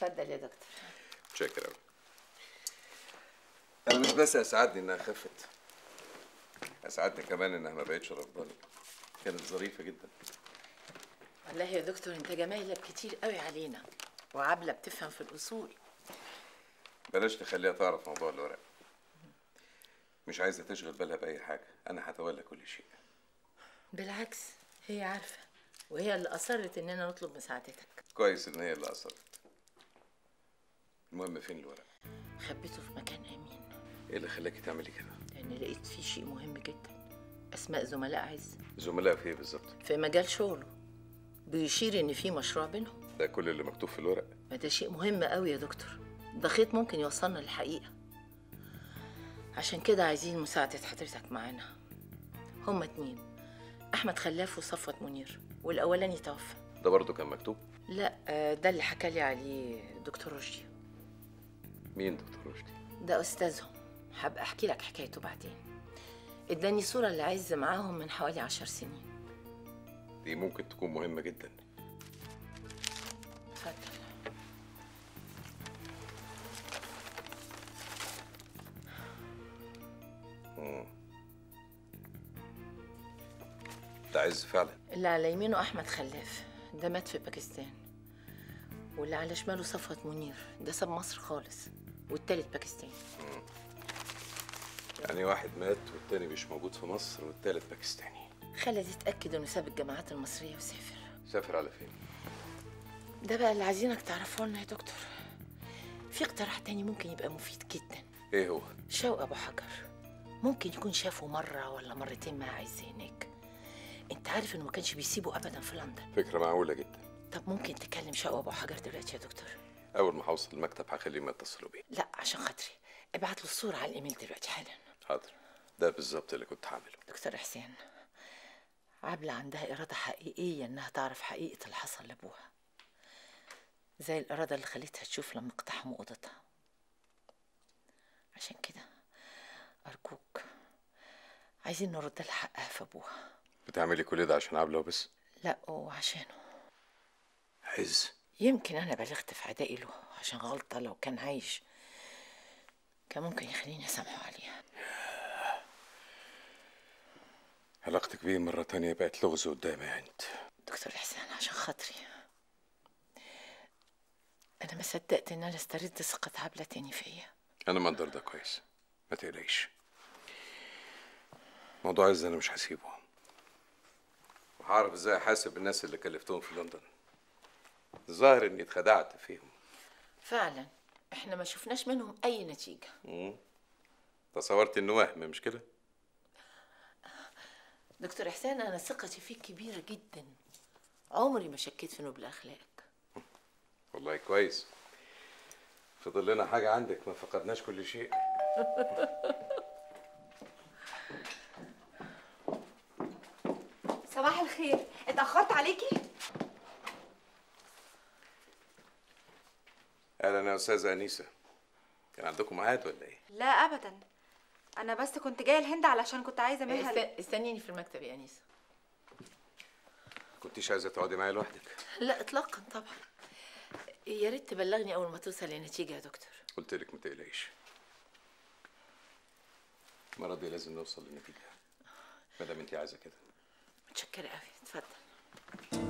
اتفضل يا دكتور متشكر قوي انا مش بس اسعدني انها خفت اسعدني كمان انها ما بقتش رفضاني كانت ظريفه جدا والله يا دكتور انت جمايلك كتير قوي علينا وعبلة بتفهم في الأصول بلاش نخليها تعرف موضوع الورق مش عايزه تشغل بالها باي حاجه انا هتولى كل شيء بالعكس هي عارفة وهي اللي أصرت إننا نطلب مساعدتك كويس ان هي اللي اصرت المهم فين الورق خبيته في مكان آمن ايه اللي خلاكي تعملي كده لأن لقيت فيه شيء مهم جدا أسماء زملاء عز زملاء في ايه بالظبط في مجال شغله بيشير إن في مشروع بينهم ده كل اللي مكتوب في الورق ما ده شيء مهم قوي يا دكتور ده خيط ممكن يوصلنا للحقيقة عشان كده عايزين مساعدة حضرتك معانا هما اتنين أحمد خلاف وصفوت منير والأولاني توفى ده برضه كان مكتوب لا آه، ده اللي حكى لي عليه دكتور رشدي مين دكتور رشدي ده أستاذهم هبقى أحكي لك حكايته بعدين اداني صورة اللي عز معاهم من حوالي عشر سنين دي ممكن تكون مهمه جدا اتفضل ده عز فعلا اللي على يمينه أحمد خلاف ده مات في باكستان واللي على شماله صفوت منير ده ساب مصر خالص والتالت باكستاني يعني واحد مات والتاني مش موجود في مصر والتالت باكستاني خلى تتأكد إنه ساب الجامعات المصرية وسافر سافر على فين ده بقى اللي عايزينك تعرفه لنا يا دكتور في اقتراح تاني ممكن يبقى مفيد جدا ايه هو شوقي أبو حجر ممكن يكون شافه مرة ولا مرتين مع عز هناك انت عارف انه ما كانش بيسيبه ابدا في لندن فكره معقوله جدا طب ممكن تكلم شوقي أبو حجر دلوقتي يا دكتور اول ما هوصل المكتب هخليهم يتصلوا بيه لا عشان خاطري ابعت له الصورة على الايميل دلوقتي حالا حاضر ده بالظبط اللي كنت هعمله دكتور حسين عبلة عندها إرادة حقيقية إنها تعرف حقيقة اللي حصل لأبوها زي الإرادة اللي خلتها تشوف لما اقتحموا أوضتها عشان كده أرجوك عايزين نرد لها حقها في أبوها بتعملي كل ده عشان عبله بس لا وعشانه عز يمكن أنا بلغت في عدائي له عشان غلطة لو كان عايش كان ممكن يخليني أسامحه عليها علاقتك بيه مرة تانية بقت لغز قدامي يا انت دكتور حسين عشان خاطري أنا ما صدقت إن أنا استرد ثقة عبلة تاني فيا انا مقدر ده كويس ما تقلقيش موضوع عز انا مش هسيبه وهعرف ازاي احاسب الناس اللي كلفتهم في لندن الظاهر اني اتخدعت فيهم فعلا احنا ما شفناش منهم أي نتيجة تصورت انه وهم مش كده دكتور حسين أنا ثقتي فيك كبيرة جدا عمري ما شكيت في نبل أخلاقك والله كويس فضل لنا حاجة عندك ما فقدناش كل شيء صباح الخير اتأخرت عليكي؟ اهلا يا استاذة انيسة كان عندكم ميعاد ولا ايه؟ لا أبدا أنا بس كنت جاية الهند علشان كنت عايزة منها است- استنيني في المكتب يا أنيسة كنتيش عايزة تقعدي معايا لوحدك لا إطلاقا طبعا يا ريت تبلغني أول ما توصل لنتيجة يا دكتور قلت لك ما تقلقيش المرة دي لازم نوصل لنتيجة ما دام انت عايزة كده متشكرة قوي اتفضل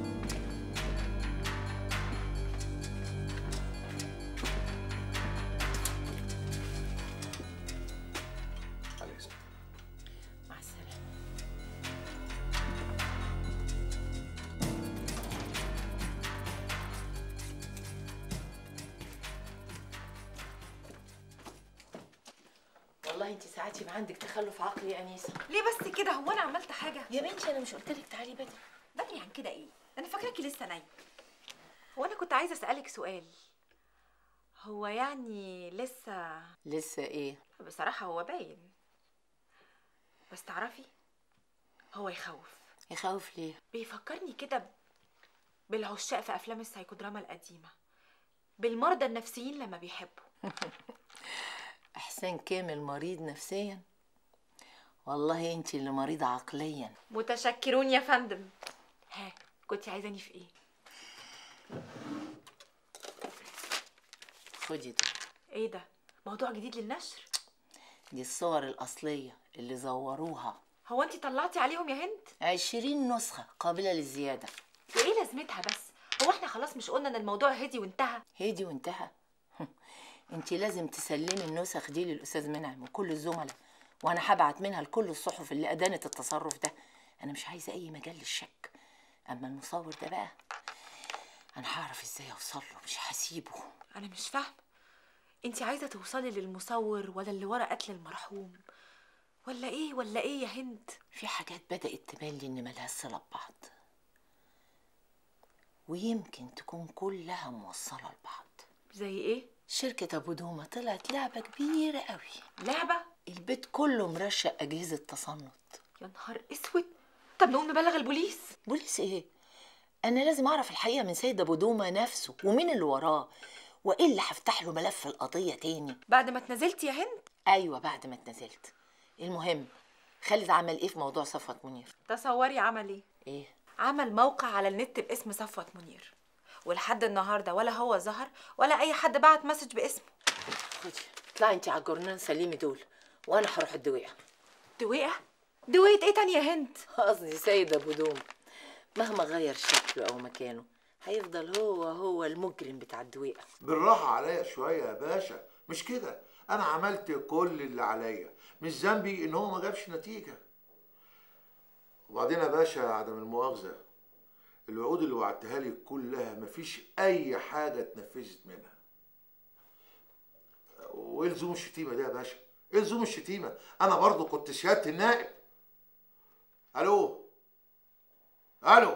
على اسمك مع السلامة والله انت ساعات يبقى عندك تخلف عقلي يا انيسه ليه بس كده هو أنا عملت حاجة؟ يا بنتي انا مش قلت لك تعالي بدري بدري عن كده إيه؟ أنا فاكراكي لسه نايمة هو أنا كنت عايزة أسألك سؤال هو يعني لسه لسه ايه بصراحة هو باين بس تعرفي هو يخوف يخوف ليه بيفكرني كده ب- بالعشاق في أفلام السايكودراما القديمة بالمرضى النفسيين لما بيحبوا احسان كامل مريض نفسيا والله انت اللي مريضه عقليا متشكرون يا فندم ها كنت عايزاني في ايه خدي دول ايه ده موضوع جديد للنشر دي الصور الأصلية اللي زوروها هو انت طلعتي عليهم يا هند عشرين نسخة قابلة للزيادة وايه لازمتها بس هو احنا خلاص مش قلنا ان الموضوع هدي وانتهى هدي وانتهى انت لازم تسلمي النسخ دي للأستاذ منعم وكل الزملاء وأنا هبعت منها لكل الصحف اللي أدانت التصرف ده أنا مش عايزة أي مجال للشك أما المصور ده بقى أنا هعرف إزاي أوصل له مش هسيبه انا مش فاهمه انت عايزه توصلي للمصور ولا اللي ورا قتل المرحوم ولا ايه ولا ايه يا هند في حاجات بدأت تبان لي إن ملهاش صلة ببعض ويمكن تكون كلها موصلة لبعض زي ايه شركة أبو دومة طلعت لعبة كبيرة قوي لعبه البيت كله مرشق أجهزة تصنت يا نهار اسود طب نقوم نبلغ البوليس بوليس إيه؟ أنا لازم أعرف الحقيقة من سيد أبو دومة نفسه ومين اللي وراه وإلا هفتح له ملف القضية تاني بعد ما اتنزلتي يا هند أيوة بعد ما اتنزلت المهم خالد عمل إيه في موضوع صفوت منير؟ تصوري عمل ايه إيه؟ عمل موقع على النت باسم صفوت منير ولحد النهارده ولا هو ظهر ولا اي حد بعت مسج باسمه خدي اطلعي انت على الجورنال سلمي دول وأنا هروح الدويقة دويقه دويقه ايه تاني يا هند قصدي سيد ابو دوم مهما غير شكله او مكانه هيفضل هو هو المجرم بتاع الدويقه بالراحة عليا شوية يا باشا مش كده أنا عملت كل اللي عليا مش ذنبي إن هو ما جابش نتيجة وبعدين يا باشا عدم المؤاخذة الوعود اللي وعدتها لي كلها مفيش أي حاجة اتنفذت منها وإيه لزوم الشتيمة دي يا باشا؟ إيه لزوم الشتيمة؟ أنا برضو كنت سيادة النائب ألو ألو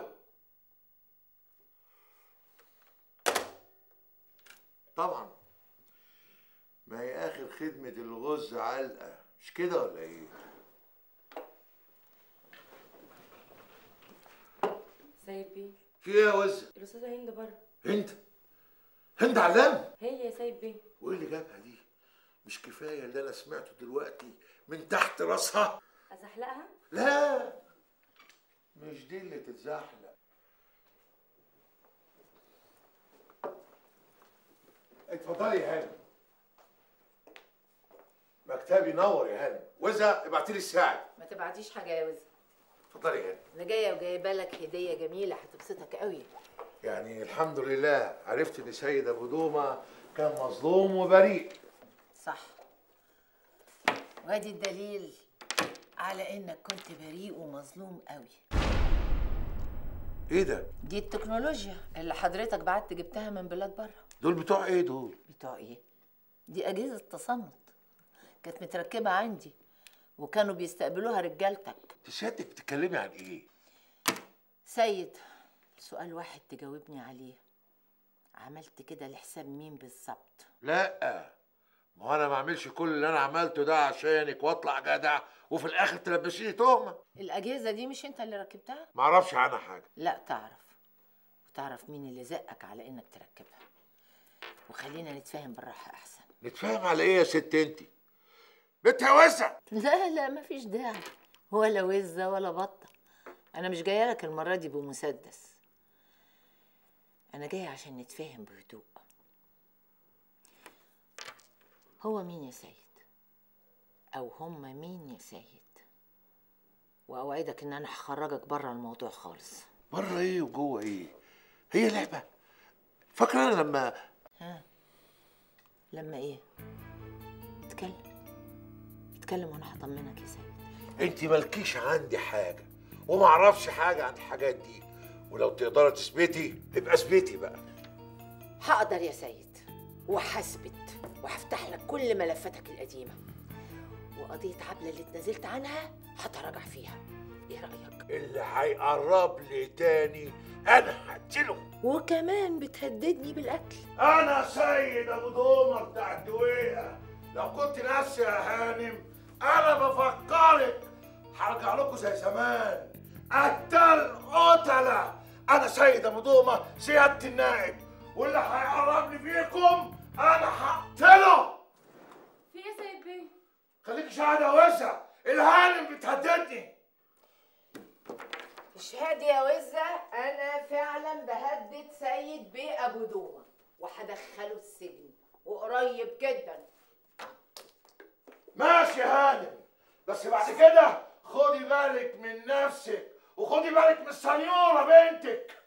طبعا ما هي اخر خدمة الغز علقة مش كده ولا ايه؟ سيد بيه في ايه يا وز؟ الأستاذة هند بره هند هند علام؟ هي يا سيد بيه وايه اللي جابها دي؟ مش كفاية اللي انا سمعته دلوقتي من تحت راسها؟ أزحلقها؟ لا مش دي اللي تتزحلق اتفضلي يا هانم مكتبي نور يا هانم وزة ابعتي لي الساعة ما تبعتيش حاجه يا وز اتفضلي يا هانم انا جايه وجايبه لك هديه جميله هتبسطك قوي يعني الحمد لله عرفت ان سيد ابو دومه كان مظلوم وبريء صح وادي الدليل على انك كنت بريء ومظلوم قوي ايه ده دي التكنولوجيا اللي حضرتك بعت جبتها من بلاد بره دول بتوع ايه دول بتوع ايه دي اجهزه تصنت كانت متركبه عندي وكانوا بيستقبلوها رجالتك انت سيادتك بتتكلمي عن ايه سيد سؤال واحد تجاوبني عليه عملت كده لحساب مين بالظبط لا ما هو انا ما اعملش كل اللي انا عملته ده عشانك واطلع جدع وفي الاخر تلبسيني تهمه الاجهزه دي مش انت اللي ركبتها ما اعرفش عنها حاجه لا تعرف وتعرف مين اللي زقك على انك تركبها وخلينا نتفاهم بالراحه احسن نتفاهم على ايه يا ست انت بتهوسه لا لا مفيش داعي ولا وزه ولا بطه انا مش جايه لك المره دي بمسدس انا جايه عشان نتفاهم بهدوء هو مين يا سيد او هما مين يا سيد واوعدك ان انا هخرجك بره الموضوع خالص بره ايه وجوه ايه هي لعبه فاكره انا لما لما ايه اتكلم اتكلم وانا هطمنك يا سيد انت مالكيش عندي حاجه وما اعرفش حاجه عن الحاجات دي ولو تقدري تثبتي ابقى اثبتي بقى هقدر يا سيد وهثبت وهفتح لك كل ملفاتك القديمة وقضية عبلة اللي اتنازلت عنها هتراجع فيها ايه رأيك؟ اللي هيقرب لي تاني انا هقتله وكمان بتهددني بالقتل انا سيد ابو دومه بتاع الدويقه لو كنت ناسي يا هانم انا بفكرك هرجع لكم زي زمان قتل قتله انا سيد ابو دومه سياده النائب واللي هيقربني فيكم انا هقتله في إيه يا سيد بيه؟ خليك شهاده وسع الهانم بتهددني اشهد يا وزة انا فعلا بهدد سيد بيه ابو دومة وهدخله السجن قريب جدا ماشي يا هانم بس بعد كده خدي بالك من نفسك وخدي بالك من السنيوره بنتك